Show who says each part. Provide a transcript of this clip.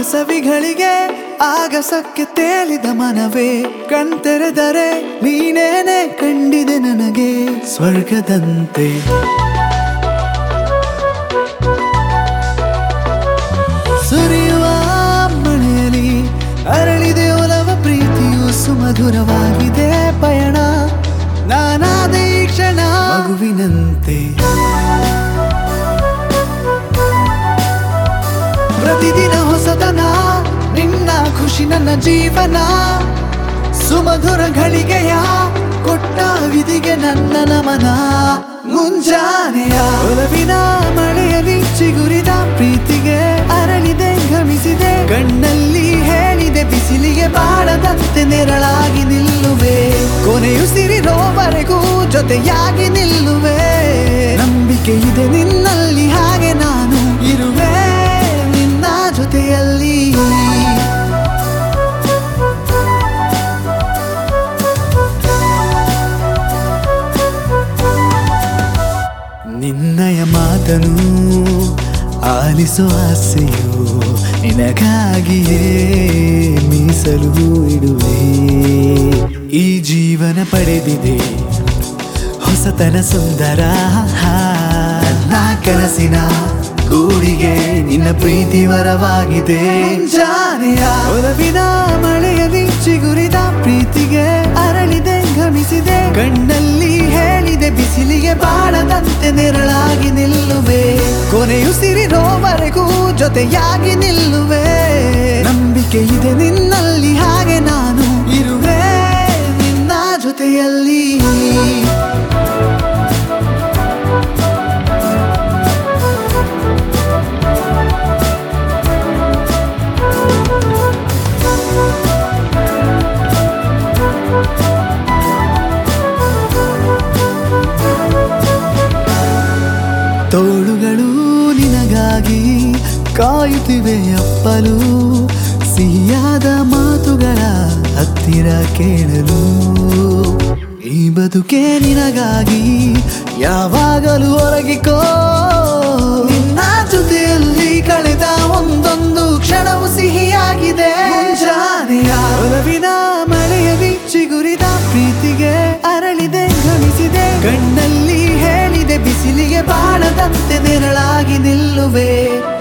Speaker 1: ಸವಿಗಳಿಗೆ ಆಗಸಕ್ಕೆ ತೇಲಿದ ಮನವೇ ಕಣ್ತೆರೆದರೆ ನೀನೇನೆ ಕಂಡಿದೆ ನನಗೆ ಸ್ವರ್ಗದಂತೆ ಸುರಿಯುವ ಮಳೆಯಲಿ ಅರಳಿದೆ ಒಲವ ಪ್ರೀತಿಯು ಸುಮಧುರವಾಗಿದೆ ಪಯಣ ನಾನಾದ ಈ ಕ್ಷಣ ಮಗುವಿನಂತೆ ಪ್ರತಿದಿನ ಹೊಸತನ ನಿನ್ನ ಖುಷಿ ನನ್ನ ಜೀವನ ಸುಮಧುರ ಘಳಿಗೆಯ ಕೊಟ್ಟ ವಿಧಿಗೆ ನನ್ನ ನಮನ ಮುಂಜಾನೆಯ ಒಲವಿನ ಮಳೆಯಲ್ಲಿ ಚಿಗುರಿದ ಪ್ರೀತಿಗೆ ಅರಳಿದೆ ಗಮಿಸಿದೆ ಕಣ್ಣಲ್ಲಿ ಹೇಳಿದೆ ಬಿಸಿಲಿಗೆ ಬಾಳದಂತೆ ನೆರಳಾಗಿ ನಿಲ್ಲುವೆ ಕೊನೆಯುಸಿರಿರೋವರೆಗೂ ಜೊತೆಯಾಗಿ ನಿಲ್ಲುವೆ ನಂಬಿಕೆ ಇದೆ ನಿನ್ನಲ್ಲಿ ಹಾಗೆ ನಾನು ಇರುವೆ ನಿನ್ನ ಜೊತೆಯಲ್ಲಿ ನಿನ್ನಯ ಮಾತನು ಆಲಿಸೋ ಆಸೆಯು ನಿನಗಾಗಿಯೇ ಮೀಸಲು ಇಡುವೆ ಈ ಜೀವನ ಪಡೆದಿದೆ ಹೊಸತನ ಸುಂದರ ನನ್ನ ಕನಸಿನ ಗೂಡಿಗೆ ನಿನ್ನ ಪ್ರೀತಿ ವರವಾಗಿದೆ ಜಾನೆಯ ಒಲವಿನ ಮಳೆಯಲ್ಲಿ ಚಿಗುರಿದ ಪ್ರೀತಿಗೆ ಅರಳಿದೆ ಗಮಿಸಿದೆ ಕಣ್ಣಲ್ಲಿ ಹೇಳಿದೆ ಬಿಸಿಲಿಗೆ ಬಾಳದಂತೆ ನೆರಳಾಗಿ ನಿಲ್ಲುವೆ ಕೊನೆಯುಸಿರಿರೋವರೆಗೂ ಜೊತೆಯಾಗಿ ನಿಲ್ಲುವೆ ನಂಬಿಕೆ ಇದೆ ನಿನ್ನಲ್ಲಿ ಹಾಗೆ ನಾನು ಇರುವೆ ನಿನ್ನ ಜೊತೆಯಲ್ಲಿ ತೋಳುಗಳು ನಿನಗಾಗಿ ಕಾಯುತ್ತಿವೆ ಅಪ್ಪಲು ಸಿಹಿಯಾದ ಮಾತುಗಳ ಹತ್ತಿರ ಕೇಳಲು ಈ ಬದುಕೆ ನಿನಗಾಗಿ ಯಾವಾಗಲೂ ಹೊರಗಿಕೋ ನಿನ್ನ ಜೊತೆಯಲ್ಲಿ ಕಳೆದ ಒಂದೊಂದು ಕ್ಷಣವು ಸಿಹಿಯಾಗಿದೆ ಮುಂಜಾನೆಯ ಒಲವಿನ ಮಳೆಯಲ್ಲಿ ಚಿಗುರಿದ ಪ್ರೀತಿಗೆ ಅರಳಿದೆ ಗಮಿಸಿದೆ ಕಣ್ಣಲ್ಲಿ ಹೇಳಿದೆ ಬಿಸಿಲಿಗೆ ಬಾಳದಂತೆ ನೆರಳಾಗಿ ನಿಲ್ಲುವೆ